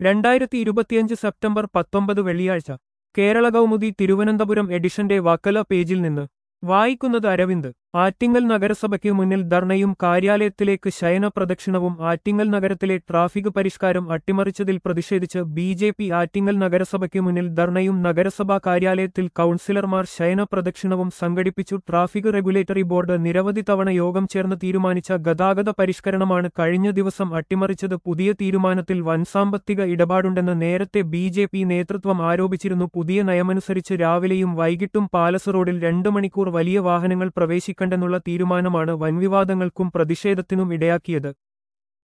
രണ്ടായിരത്തി ഇരുപത്തിയഞ്ച് സെപ്റ്റംബർ പത്തൊമ്പത് വെള്ളിയാഴ്ച കേരള കൗമുദി തിരുവനന്തപുരം എഡിഷന്റെ വക്കല പേജിൽ നിന്ന് വായിക്കുന്നത് അരവിന്ദ് ആറ്റിങ്ങൽ നഗരസഭയ്ക്ക് മുന്നിൽ ധർണയും കാര്യാലയത്തിലേക്ക് ശയന പ്രദക്ഷിണവും ആറ്റിങ്ങൽ നഗരത്തിലെ ട്രാഫിക് പരിഷ്കാരം അട്ടിമറിച്ചതിൽ പ്രതിഷേധിച്ച് ബി ജെ പി ആറ്റിങ്ങൽ നഗരസഭയ്ക്ക് മുന്നിൽ ധർണയും നഗരസഭാ കാര്യാലയത്തിൽ കൗൺസിലർമാർ ശയന പ്രദക്ഷിണവും സംഘടിപ്പിച്ചു ട്രാഫിക് റെഗുലേറ്ററി ബോർഡ് നിരവധി തവണ യോഗം ചേർന്ന് തീരുമാനിച്ച ഗതാഗത പരിഷ്കരണമാണ് കഴിഞ്ഞ ദിവസം അട്ടിമറിച്ചത് പുതിയ തീരുമാനത്തിൽ വൻസാമ്പത്തിക ഇടപാടുണ്ടെന്ന് നേരത്തെ ബി ജെ പി നേതൃത്വം ആരോപിച്ചിരുന്നു പുതിയ നയമനുസരിച്ച് രാവിലെയും വൈകിട്ടും പാലസ് റോഡിൽ രണ്ടു മണിക്കൂർ വലിയ വാഹനങ്ങൾ പ്രവേശിക്കണ്ടെന്നുള്ള തീരുമാനമാണ് വൻവിവാദങ്ങൾക്കും പ്രതിഷേധത്തിനും ഇടയാക്കിയത്